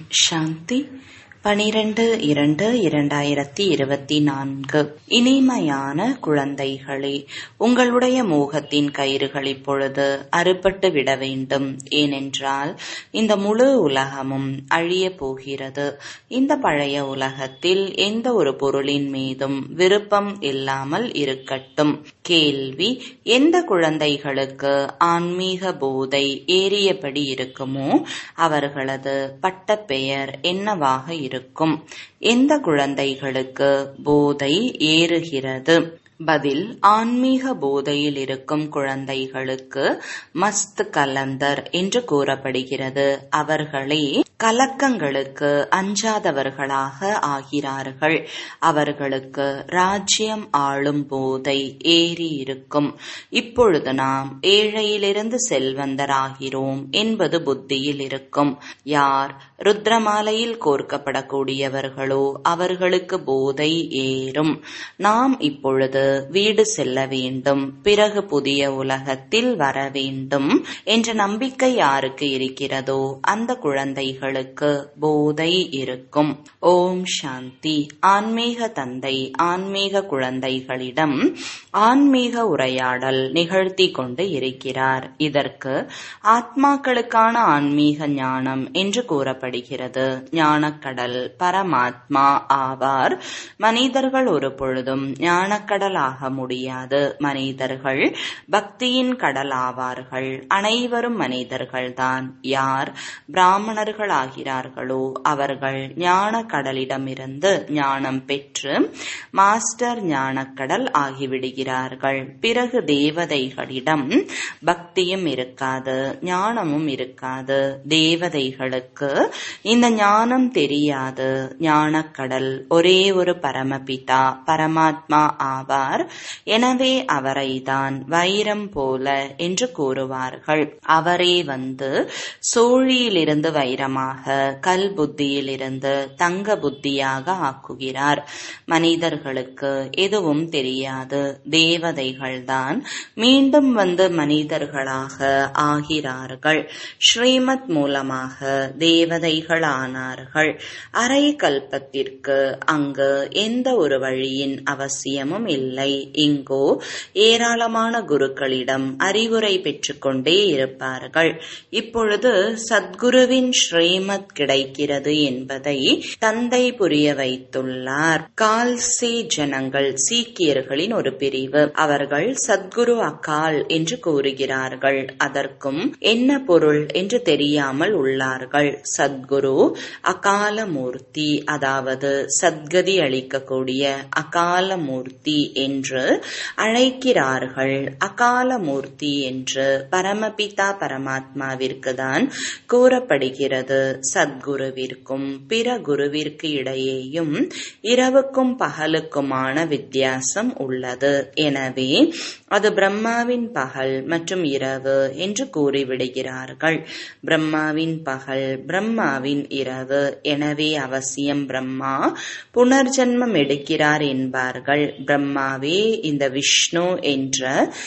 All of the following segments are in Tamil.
சாந்தி பனிரெண்டு இரண்டு இரண்டாயிரத்தி இருபத்தி நான்கு இனிமையான குழந்தைகளே உங்களுடைய மோகத்தின் கயிறுகள் இப்பொழுது அறுபட்டு விட வேண்டும் ஏனென்றால் இந்த முழு உலகமும் அழிய போகிறது இந்த பழைய உலகத்தில் எந்த ஒரு பொருளின் மீதும் விருப்பம் இல்லாமல் இருக்கட்டும் கேள்வி எந்த குழந்தைகளுக்கு ஆன்மீக போதை ஏறியபடி இருக்குமோ அவர்களது பட்டப்பெயர் என்னவாக இருக்கும் எந்த குழந்தைகளுக்கு போதை ஏறுகிறது பதில் ஆன்மீக போதையில் இருக்கும் குழந்தைகளுக்கு மஸ்த் கலந்தர் என்று கூறப்படுகிறது அவர்களே கலக்கங்களுக்கு அஞ்சாதவர்களாக ஆகிறார்கள் அவர்களுக்கு ராஜ்யம் ஆளும் போதை ஏறி இருக்கும் இப்பொழுது நாம் ஏழையிலிருந்து செல்வந்தராகிறோம் என்பது புத்தியில் இருக்கும் யார் ருத்ரமாலையில் கோர்க்கப்படக்கூடியவர்களோ அவர்களுக்கு போதை ஏறும் நாம் இப்பொழுது வீடு செல்ல வேண்டும் பிறகு புதிய உலகத்தில் வர வேண்டும் என்ற நம்பிக்கை யாருக்கு இருக்கிறதோ அந்த குழந்தைகளுக்கு போதை இருக்கும் ஓம் சாந்தி ஆன்மீக தந்தை ஆன்மீக குழந்தைகளிடம் ஆன்மீக உரையாடல் நிகழ்த்தி கொண்டு இருக்கிறார் இதற்கு ஆத்மாக்களுக்கான ஆன்மீக ஞானம் என்று கூறப்படுகிறது ஞானக்கடல் பரமாத்மா ஆவார் மனிதர்கள் ஒரு பொழுதும் ஞானக்கடல் ஆக முடியாது மனிதர்கள் பக்தியின் கடல் ஆவார்கள் அனைவரும் மனிதர்கள்தான் யார் பிராமணர்கள் ஆகிறார்களோ அவர்கள் ஞான கடலிடமிருந்து ஞானம் பெற்று மாஸ்டர் ஞானக்கடல் ஆகிவிடுகிறார்கள் பிறகு தேவதைகளிடம் பக்தியும் இருக்காது ஞானமும் இருக்காது தேவதைகளுக்கு இந்த ஞானம் தெரியாது ஞானக்கடல் ஒரே ஒரு பரமபிதா பரமாத்மா ஆவார் எனவே அவரைதான் வைரம் போல என்று கூறுவார்கள் அவரே வந்து சோழியிலிருந்து வைரமாக கல் புத்தியிலிருந்து தங்க புத்தியாக ஆக்குகிறார் மனிதர்களுக்கு எதுவும் தெரியாது தேவதைகள்தான் மீண்டும் வந்து மனிதர்களாக ஆகிறார்கள் ஸ்ரீமத் மூலமாக தேவதைகள் ஆனார்கள் அரை கல்பத்திற்கு அங்கு எந்த ஒரு வழியின் அவசியமும் இல்லை இங்கோ ஏராளமான குருக்களிடம் அறிவுரை பெற்றுக்கொண்டே இருப்பார்கள் இப்பொழுது சத்குருவின் ஸ்ரீமத் கிடைக்கிறது என்பதை தந்தை புரிய வைத்துள்ளார் கால்சே ஜனங்கள் சீக்கியர்களின் ஒரு பிரிவு அவர்கள் சத்குரு அகால் என்று கூறுகிறார்கள் அதற்கும் என்ன பொருள் என்று தெரியாமல் உள்ளார்கள் சத்குரு அகால மூர்த்தி அதாவது சத்கதி அளிக்கக்கூடிய அகால மூர்த்தி என்று அழைக்கிறார்கள் அகால மூர்த்தி என்று பரமபிதா பரமாத்மாவிற்கு தான் கூறப்படுகிறது சத்குருவிற்கும் பிற குருவிற்கு இடையேயும் இரவுக்கும் பகலுக்குமான வித்தியாசம் உள்ளது எனவே அது பிரம்மாவின் பகல் மற்றும் இரவு என்று கூறிவிடுகிறார்கள் பிரம்மாவின் பகல் பிரம்மாவின் இரவு எனவே அவசியம் பிரம்மா புனர்ஜன்மம் எடுக்கிறார் என்பார்கள் பிரம்மாவே இந்த விஷ்ணு என்ற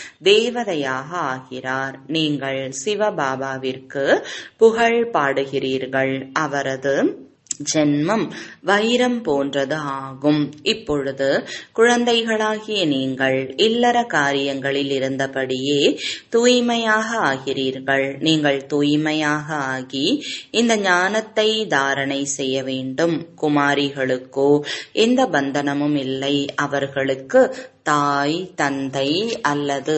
தேவதையாக ஆகிறார் நீங்கள் சிவபாபாவிற்கு புகழ் பாடுகிறீர்கள் அவரது ஜென்மம் வைரம் போன்றது ஆகும் இப்பொழுது குழந்தைகளாகிய நீங்கள் இல்லற காரியங்களில் இருந்தபடியே தூய்மையாக ஆகிறீர்கள் நீங்கள் தூய்மையாக ஆகி இந்த ஞானத்தை தாரணை செய்ய வேண்டும் குமாரிகளுக்கோ எந்த பந்தனமும் இல்லை அவர்களுக்கு தாய் தந்தை அல்லது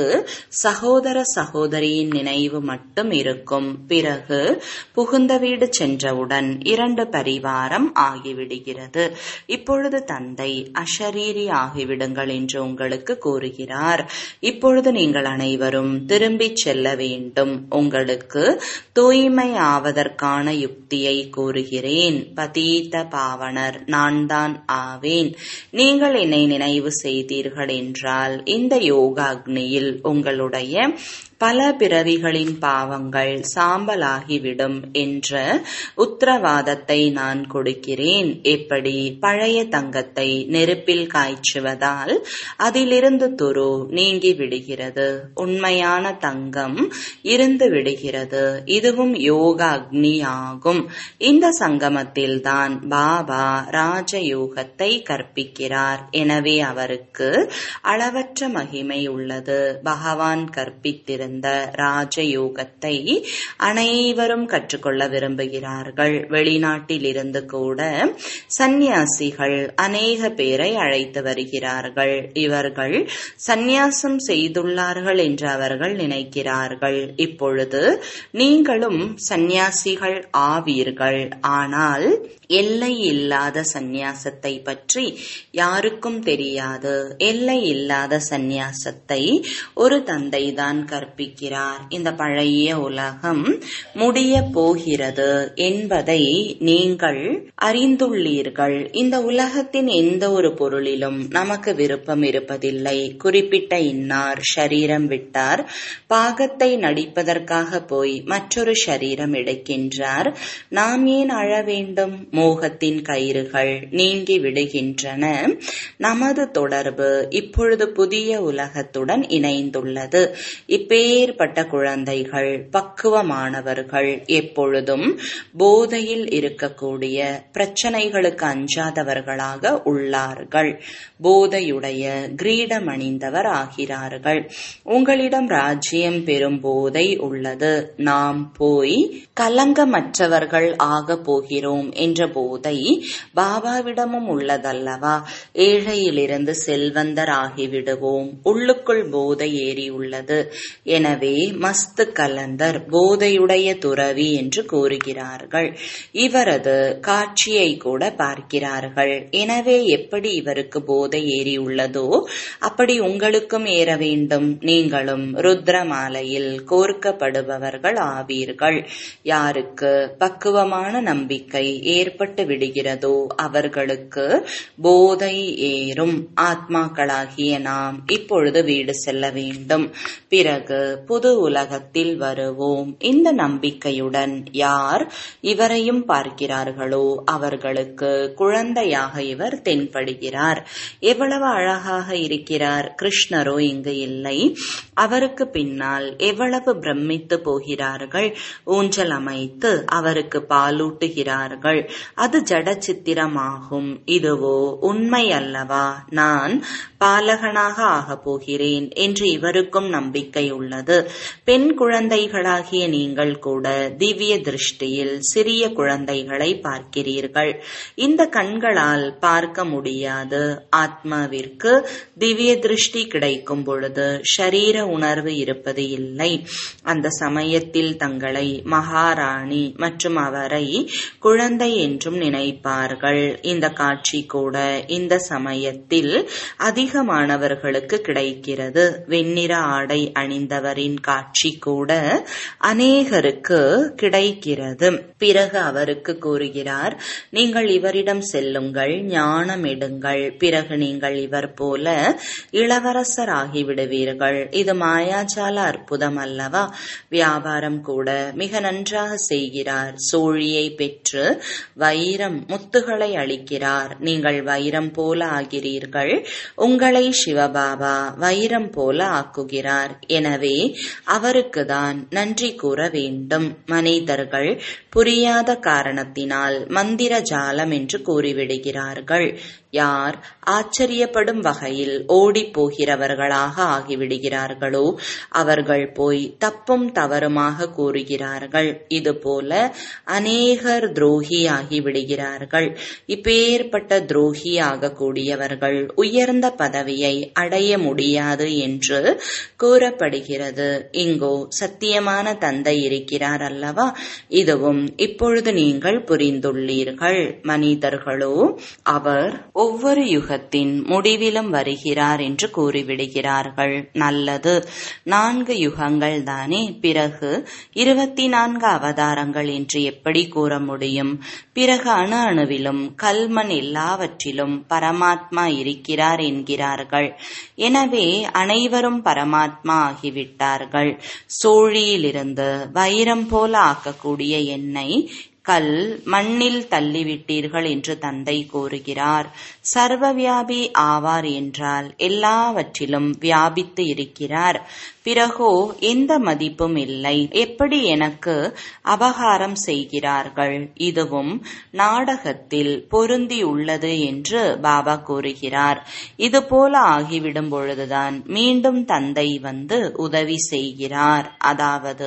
சகோதர சகோதரியின் நினைவு மட்டும் இருக்கும் பிறகு புகுந்த வீடு சென்றவுடன் இரண்டு பரிவாரம் ஆகிவிடுகிறது இப்பொழுது தந்தை அஷரீரி ஆகிவிடுங்கள் என்று உங்களுக்கு கூறுகிறார் இப்பொழுது நீங்கள் அனைவரும் திரும்பிச் செல்ல வேண்டும் உங்களுக்கு தூய்மை ஆவதற்கான யுக்தியை கூறுகிறேன் பதீத பாவனர் நான் தான் ஆவேன் நீங்கள் என்னை நினைவு செய்தீர்கள் என்றால் இந்த யோகாக்னியில் உங்களுடைய பல பிறவிகளின் பாவங்கள் சாம்பலாகிவிடும் என்ற உத்தரவாதத்தை நான் கொடுக்கிறேன் எப்படி பழைய தங்கத்தை நெருப்பில் காய்ச்சுவதால் அதிலிருந்து துரு நீங்கி விடுகிறது உண்மையான தங்கம் இருந்து விடுகிறது இதுவும் யோக அக்னி ஆகும் இந்த சங்கமத்தில் தான் பாபா ராஜயோகத்தை கற்பிக்கிறார் எனவே அவருக்கு அளவற்ற மகிமை உள்ளது பகவான் கற்பித்திருந்த ராஜயோகத்தை அனைவரும் கற்றுக்கொள்ள விரும்புகிறார்கள் வெளிநாட்டில் இருந்து கூட சந்நியாசிகள் அநேக பேரை அழைத்து வருகிறார்கள் இவர்கள் சந்நியாசம் செய்துள்ளார்கள் என்று அவர்கள் நினைக்கிறார்கள் இப்பொழுது நீங்களும் சந்நியாசிகள் ஆவீர்கள் ஆனால் எல்லை இல்லாத சந்நியாசத்தை பற்றி யாருக்கும் தெரியாது எல்லை இல்லாத சந்நியாசத்தை ஒரு தந்தை தான் கற்பிக்கிறார் இந்த பழைய உலகம் முடிய போகிறது என்பதை நீங்கள் அறிந்துள்ளீர்கள் இந்த உலகத்தின் எந்த ஒரு பொருளிலும் நமக்கு விருப்பம் இருப்பதில்லை குறிப்பிட்ட இன்னார் ஷரீரம் விட்டார் பாகத்தை நடிப்பதற்காக போய் மற்றொரு ஷரீரம் எடுக்கின்றார் நாம் ஏன் அழ வேண்டும் மோகத்தின் கயிறுகள் நீங்கி விடுகின்றன நமது தொடர்பு இப்பொழுது புதிய உலகத்துடன் இணைந்துள்ளது இப்பேற்பட்ட குழந்தைகள் பக்குவமானவர்கள் எப்பொழுதும் போதையில் இருக்கக்கூடிய பிரச்சனைகளுக்கு அஞ்சாதவர்களாக உள்ளார்கள் போதையுடைய கிரீடம் அணிந்தவர் ஆகிறார்கள் உங்களிடம் ராஜ்யம் பெறும் போதை உள்ளது நாம் போய் கலங்கமற்றவர்கள் ஆக போகிறோம் என்ற போதை பாபாவிடமும் உள்ளதல்லவா ஏழையிலிருந்து செல்வந்தர் ஆகிவிடுவோம் உள்ளுக்குள் போதை ஏறியுள்ளது எனவே மஸ்து கலந்தர் போதையுடைய துறவி என்று கூறுகிறார்கள் இவரது காட்சியை கூட பார்க்கிறார்கள் எனவே எப்படி இவருக்கு போதை ஏறியுள்ளதோ அப்படி உங்களுக்கும் ஏற வேண்டும் நீங்களும் ருத்ரமாலையில் கோர்க்கப்படுபவர்கள் ஆவீர்கள் யாருக்கு பக்குவமான நம்பிக்கை ஏற்பட்டு விடுகிறதோ அவர்களுக்கு போதை ஏறும் ஆத்மாக்களாகிய நாம் இப்பொழுது வீடு செல்ல வேண்டும் பிறகு புது உலகத்தில் வருவோம் இந்த நம்பிக்கையுடன் யார் இவரையும் பார்க்கிறார்களோ அவர்களுக்கு குழந்தையாக இவர் தென்படுகிறார் எவ்வளவு அழகாக இருக்கிறார் கிருஷ்ணரோ இங்கு இல்லை அவருக்கு பின்னால் எவ்வளவு பிரமித்து போகிறார்கள் ஊஞ்சல் அமைத்து அவருக்கு பாலூட்டுகிறார்கள் அது ஜட சித்திரமாகும் இதுவோ உண்மை அல்லவா நான் பாலகனாக ஆகப் போகிறேன் என்று இவருக்கும் நம்பிக்கை உள்ளது பெண் குழந்தைகளாகிய நீங்கள் கூட திவ்ய திருஷ்டியில் சிறிய குழந்தைகளை பார்க்கிறீர்கள் இந்த கண்களால் பார்க்க முடியாது ஆத்மாவிற்கு திவ்ய திருஷ்டி கிடைக்கும் பொழுது ஷரீர உணர்வு இருப்பது இல்லை அந்த சமயத்தில் தங்களை மகாராணி மற்றும் அவரை குழந்தை என்றும் நினைப்பார்கள் இந்த காட்சி கூட இந்த சமயத்தில் அதிகமானவர்களுக்கு கிடைக்கிறது வெண்ணிற ஆடை அணிந்தவரின் காட்சி கூட அநேகருக்கு கிடைக்கிறது பிறகு அவருக்கு கூறுகிறார் நீங்கள் இவரிடம் செல்லுங்கள் ஞானம் எடுங்கள் பிறகு நீங்கள் இவர் போல இளவரசர் ஆகிவிடுவீர்கள் இது மாயாஜால அற்புதம் அல்லவா வியாபாரம் கூட மிக நன்றாக செய்கிறார் சோழியை பெற்று வைரம் முத்துகளை அளிக்கிறார் நீங்கள் வைரம் போல ஆகிறீர்கள் உங்களை சிவபாபா வைரம் போல ஆக்குகிறார் எனவே அவருக்கு தான் நன்றி கூற வேண்டும் மனிதர்கள் புரியாத காரணத்தினால் மந்திர ஜாலம் என்று கூறிவிடுகிறார்கள் யார் ஆச்சரியப்படும் வகையில் ஓடிப் போகிறவர்களாக ஆகிவிடுகிறார்களோ அவர்கள் போய் தப்பும் தவறுமாக கூறுகிறார்கள் இதுபோல அநேகர் துரோகி ஆகிவிடுகிறார்கள் இப்பேற்பட்ட துரோகி ஆகக்கூடியவர்கள் உயர்ந்த பதவியை அடைய முடியாது என்று கூறப்படுகிறது இங்கோ சத்தியமான தந்தை இருக்கிறார் அல்லவா இதுவும் இப்பொழுது நீங்கள் புரிந்துள்ளீர்கள் மனிதர்களோ அவர் ஒவ்வொரு யுகத்தின் முடிவிலும் வருகிறார் என்று கூறிவிடுகிறார்கள் நல்லது நான்கு யுகங்கள் தானே பிறகு இருபத்தி நான்கு அவதாரங்கள் என்று எப்படி கூற முடியும் பிறகு அணு அணுவிலும் கல்மண் எல்லாவற்றிலும் பரமாத்மா இருக்கிறார் என்கிறார்கள் எனவே அனைவரும் பரமாத்மா ஆகிவிட்டார்கள் சோழியிலிருந்து வைரம் போல ஆக்கக்கூடிய எண்ணெய் கல் மண்ணில் தள்ளிவிட்டீர்கள் என்று தந்தை கூறுகிறார் சர்வவியாபி ஆவார் என்றால் எல்லாவற்றிலும் வியாபித்து இருக்கிறார் பிறகோ எந்த மதிப்பும் இல்லை எப்படி எனக்கு அபகாரம் செய்கிறார்கள் இதுவும் நாடகத்தில் பொருந்தி உள்ளது என்று பாபா கூறுகிறார் இது போல ஆகிவிடும் பொழுதுதான் மீண்டும் தந்தை வந்து உதவி செய்கிறார் அதாவது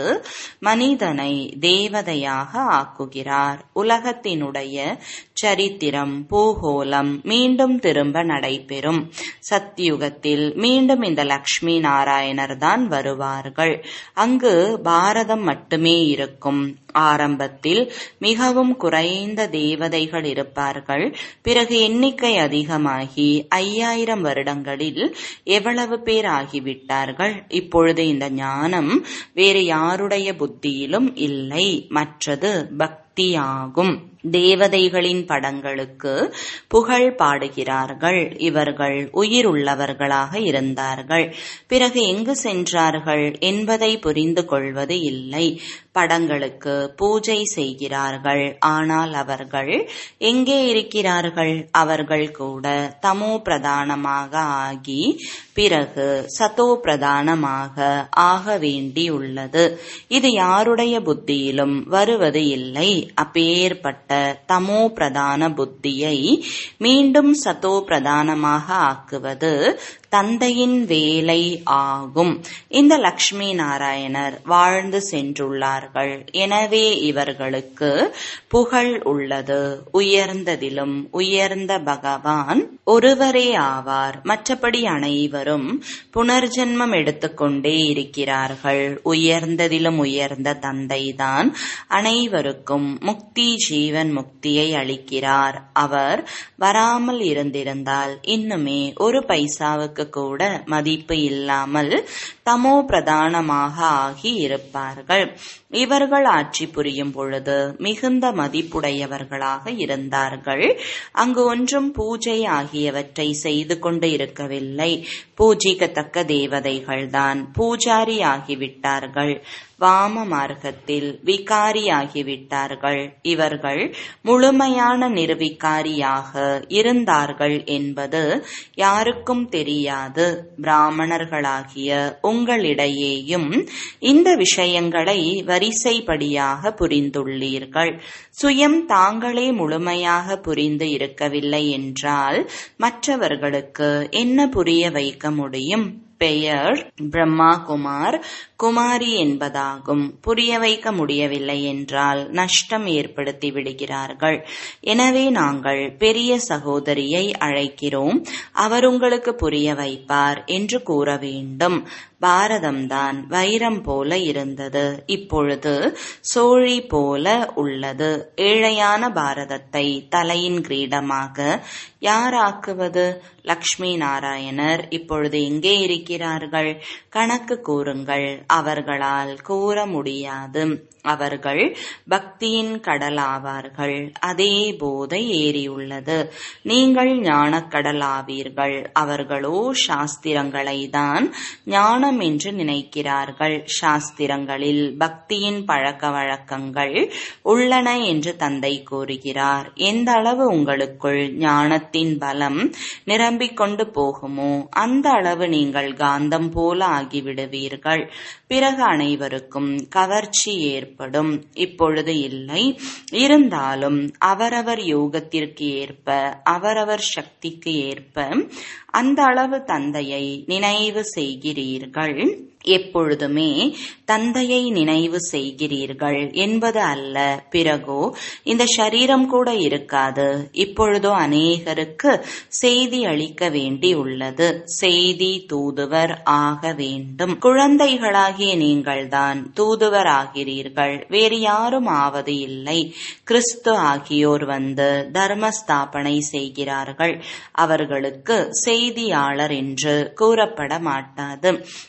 மனிதனை தேவதையாக ஆக்குகிறார் உலகத்தினுடைய சரித்திரம் பூகோளம் மீண்டும் திரும்ப நடைபெறும் சத்தியுகத்தில் மீண்டும் இந்த லக்ஷ்மி நாராயணர் தான் வருவார்கள் அங்கு பாரதம் மட்டுமே இருக்கும் ஆரம்பத்தில் மிகவும் குறைந்த தேவதைகள் இருப்பார்கள் பிறகு எண்ணிக்கை அதிகமாகி ஐயாயிரம் வருடங்களில் எவ்வளவு பேர் ஆகிவிட்டார்கள் இப்பொழுது இந்த ஞானம் வேறு யாருடைய புத்தியிலும் இல்லை மற்றது பக்தியாகும் தேவதைகளின் படங்களுக்கு புகழ் பாடுகிறார்கள் இவர்கள் உயிர் உள்ளவர்களாக இருந்தார்கள் பிறகு எங்கு சென்றார்கள் என்பதை புரிந்து கொள்வது இல்லை படங்களுக்கு பூஜை செய்கிறார்கள் ஆனால் அவர்கள் எங்கே இருக்கிறார்கள் அவர்கள் கூட தமோ பிரதானமாக ஆகி பிறகு சதோ பிரதானமாக ஆக வேண்டியுள்ளது இது யாருடைய புத்தியிலும் வருவது இல்லை அப்பேற்பட்ட தமோ பிரதான புத்தியை மீண்டும் சதோ பிரதானமாக ஆக்குவது தந்தையின் வேலை ஆகும் இந்த லக்ஷ்மி நாராயணர் வாழ்ந்து சென்றுள்ளார்கள் எனவே இவர்களுக்கு புகழ் உள்ளது உயர்ந்ததிலும் உயர்ந்த பகவான் ஒருவரே ஆவார் மற்றபடி அனைவரும் புனர்ஜென்மம் எடுத்துக்கொண்டே இருக்கிறார்கள் உயர்ந்ததிலும் உயர்ந்த தந்தைதான் அனைவருக்கும் முக்தி ஜீவன் முக்தியை அளிக்கிறார் அவர் வராமல் இருந்திருந்தால் இன்னுமே ஒரு பைசாவுக்கு கூட மதிப்பு இல்லாமல் தமோ பிரதானமாக ஆகி இருப்பார்கள் இவர்கள் ஆட்சி புரியும் பொழுது மிகுந்த மதிப்புடையவர்களாக இருந்தார்கள் அங்கு ஒன்றும் பூஜை ஆகியவற்றை செய்து கொண்டு இருக்கவில்லை பூஜிக்கத்தக்க தேவதைகள்தான் பூஜாரி ஆகிவிட்டார்கள் வாம மார்க்கத்தில் விகாரியாகிவிட்டார்கள் இவர்கள் முழுமையான நிர்விகாரியாக இருந்தார்கள் என்பது யாருக்கும் தெரியாது பிராமணர்களாகிய உங்களிடையேயும் இந்த விஷயங்களை வரிசைப்படியாக புரிந்துள்ளீர்கள் சுயம் தாங்களே முழுமையாக புரிந்து இருக்கவில்லை என்றால் மற்றவர்களுக்கு என்ன புரிய வைக்க முடியும் பெயர் பிரம்மா குமார் குமாரி என்பதாகும் புரிய வைக்க முடியவில்லை என்றால் நஷ்டம் ஏற்படுத்தி விடுகிறார்கள் எனவே நாங்கள் பெரிய சகோதரியை அழைக்கிறோம் அவர் உங்களுக்கு புரிய வைப்பார் என்று கூற வேண்டும் பாரதம்தான் வைரம் போல இருந்தது இப்பொழுது சோழி போல உள்ளது ஏழையான பாரதத்தை தலையின் கிரீடமாக யாராக்குவது லக்ஷ்மி நாராயணர் இப்பொழுது எங்கே இருக்கிறார்கள் கணக்கு கூறுங்கள் அவர்களால் கூற முடியாது அவர்கள் பக்தியின் கடலாவார்கள் அதே போதை ஏறியுள்ளது நீங்கள் ஞானக்கடல் ஆவீர்கள் அவர்களோ சாஸ்திரங்களை தான் ஞானம் என்று நினைக்கிறார்கள் சாஸ்திரங்களில் பக்தியின் பழக்க வழக்கங்கள் உள்ளன என்று தந்தை கூறுகிறார் எந்த அளவு உங்களுக்குள் ஞானத்தின் பலம் நிரம்பிக் கொண்டு போகுமோ அந்த அளவு நீங்கள் காந்தம் போல ஆகிவிடுவீர்கள் பிறகு அனைவருக்கும் கவர்ச்சி ஏற்படும் இப்பொழுது இல்லை இருந்தாலும் அவரவர் யோகத்திற்கு ஏற்ப அவரவர் சக்திக்கு ஏற்ப அந்த அளவு தந்தையை நினைவு செய்கிறீர்கள் எப்பொழுதுமே தந்தையை நினைவு செய்கிறீர்கள் என்பது அல்ல பிறகோ இந்த சரீரம் கூட இருக்காது இப்பொழுதோ அநேகருக்கு செய்தி அளிக்க வேண்டி உள்ளது செய்தி தூதுவர் ஆக வேண்டும் குழந்தைகளாகிய நீங்கள்தான் தூதுவர் ஆகிறீர்கள் வேறு யாரும் ஆவது இல்லை கிறிஸ்து ஆகியோர் வந்து தர்ம ஸ்தாபனை செய்கிறார்கள் அவர்களுக்கு செய்தியாளர் என்று கூறப்பட மாட்டாது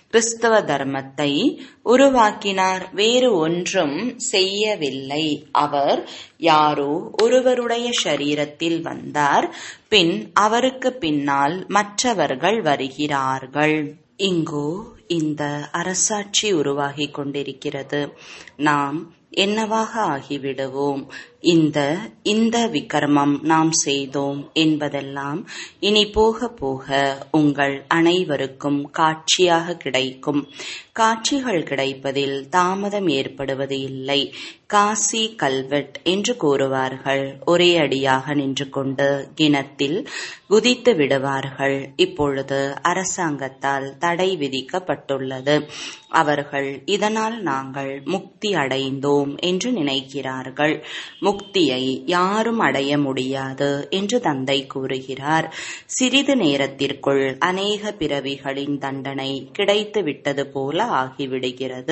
கிறிஸ்தவ தர்மத்தை உருவாக்கினார் வேறு ஒன்றும் செய்யவில்லை அவர் யாரோ ஒருவருடைய சரீரத்தில் வந்தார் பின் அவருக்கு பின்னால் மற்றவர்கள் வருகிறார்கள் இங்கோ இந்த அரசாட்சி உருவாகிக் கொண்டிருக்கிறது நாம் என்னவாக ஆகிவிடுவோம் இந்த இந்த விக்ரமம் நாம் செய்தோம் என்பதெல்லாம் இனி போக போக உங்கள் அனைவருக்கும் காட்சியாக கிடைக்கும் காட்சிகள் கிடைப்பதில் தாமதம் ஏற்படுவது இல்லை காசி கல்வெட் என்று கூறுவார்கள் ஒரே அடியாக நின்று கொண்டு கிணத்தில் குதித்து விடுவார்கள் இப்பொழுது அரசாங்கத்தால் தடை விதிக்கப்பட்டுள்ளது அவர்கள் இதனால் நாங்கள் முக்தி அடைந்தோம் என்று நினைக்கிறார்கள் முக்தியை யாரும் அடைய முடியாது என்று தந்தை கூறுகிறார் சிறிது நேரத்திற்குள் அநேக பிறவிகளின் தண்டனை கிடைத்து விட்டது போல ஆகிவிடுகிறது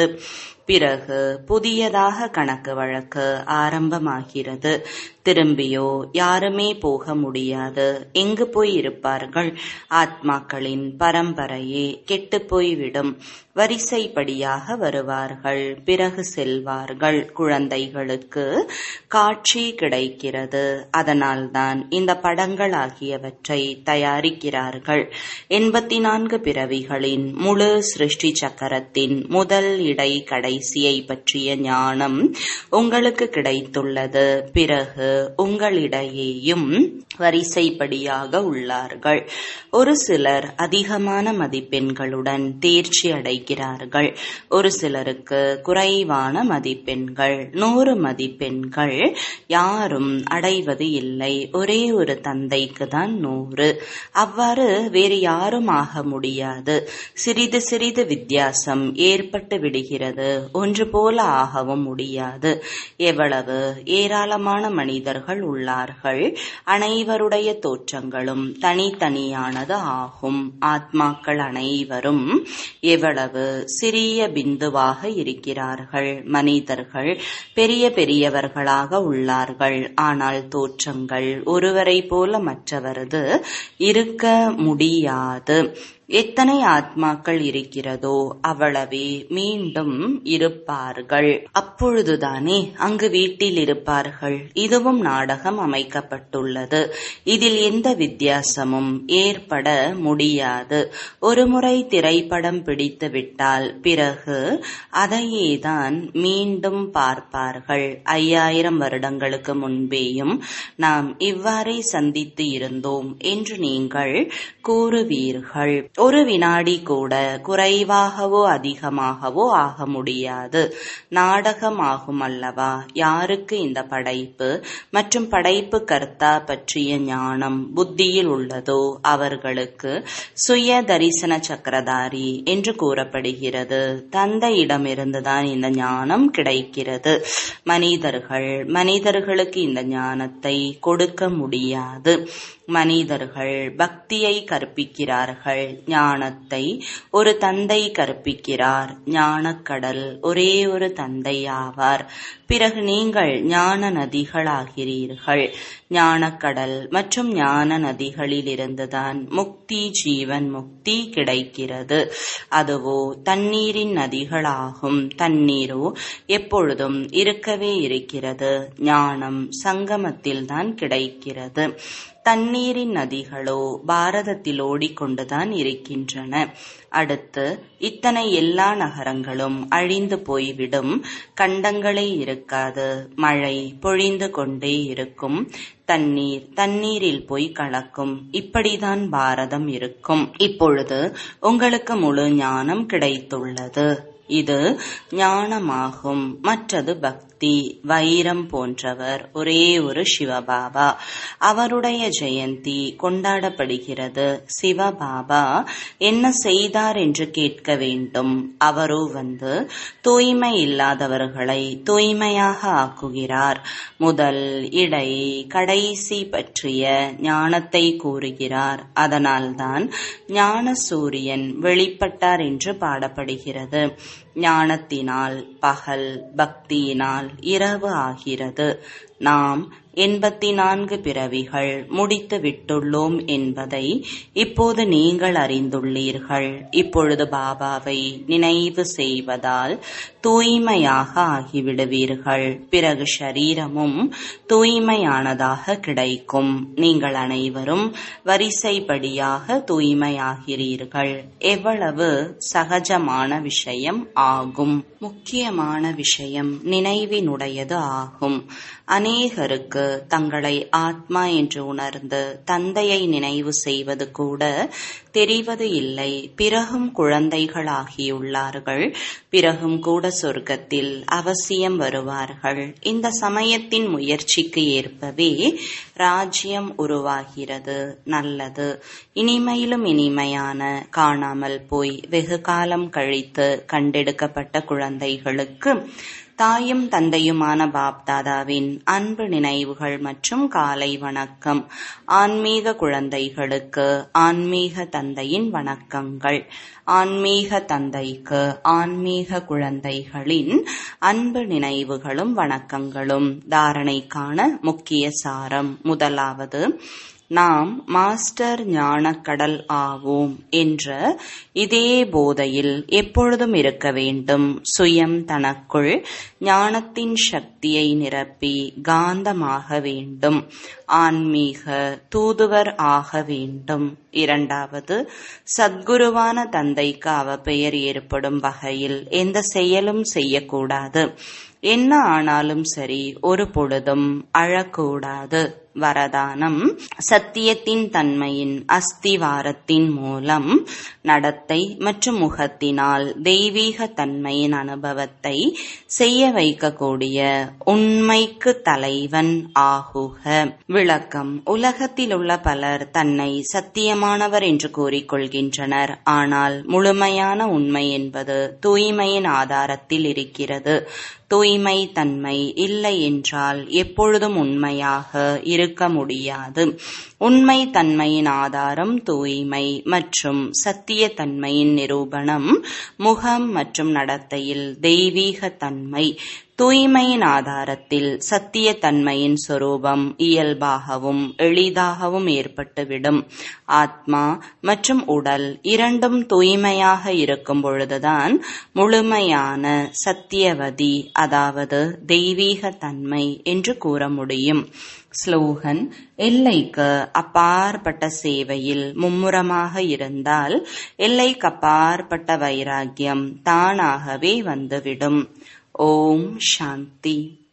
பிறகு புதியதாக கணக்கு வழக்கு ஆரம்பமாகிறது திரும்பியோ யாருமே போக முடியாது எங்கு போய் இருப்பார்கள் ஆத்மாக்களின் பரம்பரையே கெட்டு போய்விடும் வரிசைப்படியாக வருவார்கள் பிறகு செல்வார்கள் குழந்தைகளுக்கு காட்சி கிடைக்கிறது அதனால்தான் இந்த படங்கள் ஆகியவற்றை தயாரிக்கிறார்கள் எண்பத்தி நான்கு பிறவிகளின் முழு சிருஷ்டி சக்கரத்தின் முதல் இடை கடைசியை பற்றிய ஞானம் உங்களுக்கு கிடைத்துள்ளது பிறகு உங்களிடையேயும் வரிசைப்படியாக உள்ளார்கள் ஒரு சிலர் அதிகமான மதிப்பெண்களுடன் தேர்ச்சி அடைகிறார்கள் ஒரு சிலருக்கு குறைவான மதிப்பெண்கள் நூறு மதிப்பெண்கள் யாரும் அடைவது இல்லை ஒரே ஒரு தந்தைக்கு தான் நூறு அவ்வாறு வேறு யாரும் ஆக முடியாது சிறிது சிறிது வித்தியாசம் ஏற்பட்டு விடுகிறது ஒன்று போல ஆகவும் முடியாது எவ்வளவு ஏராளமான மனிதர்கள் உள்ளார்கள் அனைவருடைய தோற்றங்களும் தனித்தனியானது ஆகும் ஆத்மாக்கள் அனைவரும் எவ்வளவு சிறிய பிந்துவாக இருக்கிறார்கள் மனிதர்கள் பெரிய பெரியவர்களாக உள்ளார்கள் ஆனால் தோற்றங்கள் ஒருவரை போல மற்றவரது இருக்க முடியாது எத்தனை ஆத்மாக்கள் இருக்கிறதோ அவ்வளவே மீண்டும் இருப்பார்கள் அப்பொழுதுதானே அங்கு வீட்டில் இருப்பார்கள் இதுவும் நாடகம் அமைக்கப்பட்டுள்ளது இதில் எந்த வித்தியாசமும் ஏற்பட முடியாது ஒருமுறை திரைப்படம் பிடித்து விட்டால் பிறகு அதையேதான் மீண்டும் பார்ப்பார்கள் ஐயாயிரம் வருடங்களுக்கு முன்பேயும் நாம் இவ்வாறே சந்தித்து இருந்தோம் என்று நீங்கள் கூறுவீர்கள் ஒரு வினாடி கூட குறைவாகவோ அதிகமாகவோ ஆக முடியாது நாடகம் ஆகும் அல்லவா யாருக்கு இந்த படைப்பு மற்றும் படைப்பு கர்த்தா பற்றிய ஞானம் புத்தியில் உள்ளதோ அவர்களுக்கு சுய தரிசன சக்கரதாரி என்று கூறப்படுகிறது தந்தையிடமிருந்துதான் இந்த ஞானம் கிடைக்கிறது மனிதர்கள் மனிதர்களுக்கு இந்த ஞானத்தை கொடுக்க முடியாது மனிதர்கள் பக்தியை கற்பிக்கிறார்கள் ஞானத்தை ஒரு தந்தை கற்பிக்கிறார் ஞானக்கடல் ஒரே ஒரு தந்தை ஆவார் பிறகு நீங்கள் ஞான நதிகளாகிறீர்கள் ஞானக்கடல் மற்றும் ஞான நதிகளில் இருந்துதான் முக்தி ஜீவன் முக்தி கிடைக்கிறது அதுவோ தண்ணீரின் நதிகளாகும் தண்ணீரோ எப்பொழுதும் இருக்கவே இருக்கிறது ஞானம் சங்கமத்தில் தான் கிடைக்கிறது தண்ணீரின் நதிகளோ பாரதத்தில் ஓடிக்கொண்டுதான் இருக்கின்றன அடுத்து இத்தனை எல்லா நகரங்களும் அழிந்து போய்விடும் கண்டங்களே இருக்காது மழை பொழிந்து கொண்டே இருக்கும் தண்ணீர் தண்ணீரில் போய் கலக்கும் இப்படிதான் பாரதம் இருக்கும் இப்பொழுது உங்களுக்கு முழு ஞானம் கிடைத்துள்ளது இது ஞானமாகும் மற்றது பக்தி வைரம் போன்றவர் ஒரே ஒரு சிவபாபா அவருடைய ஜெயந்தி கொண்டாடப்படுகிறது சிவபாபா என்ன செய்தார் என்று கேட்க வேண்டும் அவரோ வந்து தூய்மை இல்லாதவர்களை தூய்மையாக ஆக்குகிறார் முதல் இடை கடைசி பற்றிய ஞானத்தை கூறுகிறார் அதனால்தான் ஞான சூரியன் வெளிப்பட்டார் என்று பாடப்படுகிறது ஞானத்தினால் பகல் பக்தியினால் இரவு ஆகிறது நாம் எண்பத்தி நான்கு பிறவிகள் முடித்து விட்டுள்ளோம் என்பதை இப்போது நீங்கள் அறிந்துள்ளீர்கள் இப்பொழுது பாபாவை நினைவு செய்வதால் தூய்மையாக ஆகிவிடுவீர்கள் பிறகு ஷரீரமும் தூய்மையானதாக கிடைக்கும் நீங்கள் அனைவரும் வரிசைப்படியாக தூய்மையாகிறீர்கள் எவ்வளவு சகஜமான விஷயம் ஆகும் முக்கியமான விஷயம் நினைவினுடையது ஆகும் அநேகருக்கு தங்களை ஆத்மா என்று உணர்ந்து தந்தையை நினைவு செய்வது கூட தெரிவது இல்லை பிறகும் குழந்தைகளாகியுள்ளார்கள் பிறகும் கூட சொர்க்கத்தில் அவசியம் வருவார்கள் இந்த சமயத்தின் முயற்சிக்கு ஏற்பவே ராஜ்யம் உருவாகிறது நல்லது இனிமையிலும் இனிமையான காணாமல் போய் வெகு காலம் கழித்து கண்டெடுக்கப்பட்ட குழந்தைகளுக்கு தாயும் தந்தையுமான பாப்தாதாவின் அன்பு நினைவுகள் மற்றும் காலை வணக்கம் ஆன்மீக குழந்தைகளுக்கு ஆன்மீக தந்தையின் வணக்கங்கள் ஆன்மீக தந்தைக்கு ஆன்மீக குழந்தைகளின் அன்பு நினைவுகளும் வணக்கங்களும் தாரணைக்கான முக்கிய சாரம் முதலாவது நாம் மாஸ்டர் ஞானக்கடல் ஆவோம் என்ற இதே போதையில் எப்பொழுதும் இருக்க வேண்டும் சுயம் தனக்குள் ஞானத்தின் சக்தியை நிரப்பி காந்தமாக வேண்டும் ஆன்மீக தூதுவர் ஆக வேண்டும் இரண்டாவது சத்குருவான தந்தைக்கு அவப்பெயர் ஏற்படும் வகையில் எந்த செயலும் செய்யக்கூடாது என்ன ஆனாலும் சரி ஒரு பொழுதும் அழக்கூடாது வரதானம் சத்தியத்தின் தன்மையின் அஸ்திவாரத்தின் மூலம் நடத்தை மற்றும் முகத்தினால் தெய்வீக தன்மையின் அனுபவத்தை செய்ய வைக்கக்கூடிய உண்மைக்கு தலைவன் ஆகுக விளக்கம் உலகத்தில் உள்ள பலர் தன்னை சத்தியமானவர் என்று கூறிக்கொள்கின்றனர் ஆனால் முழுமையான உண்மை என்பது தூய்மையின் ஆதாரத்தில் இருக்கிறது தூய்மை தன்மை இல்லை என்றால் எப்பொழுதும் உண்மையாக இருக்க முடியாது உண்மை தன்மையின் ஆதாரம் தூய்மை மற்றும் சத்திய தன்மையின் நிரூபணம் முகம் மற்றும் நடத்தையில் தெய்வீக தன்மை தூய்மையின் ஆதாரத்தில் சத்திய தன்மையின் சொரூபம் இயல்பாகவும் எளிதாகவும் ஏற்பட்டுவிடும் ஆத்மா மற்றும் உடல் இரண்டும் தூய்மையாக இருக்கும் பொழுதுதான் முழுமையான சத்தியவதி அதாவது தெய்வீக தன்மை என்று கூற முடியும் ஸ்லோகன் எல்லைக்கு அப்பாற்பட்ட சேவையில் மும்முரமாக இருந்தால் எல்லைக்கு அப்பாற்பட்ட வைராக்கியம் தானாகவே வந்துவிடும் ஓம் சாந்தி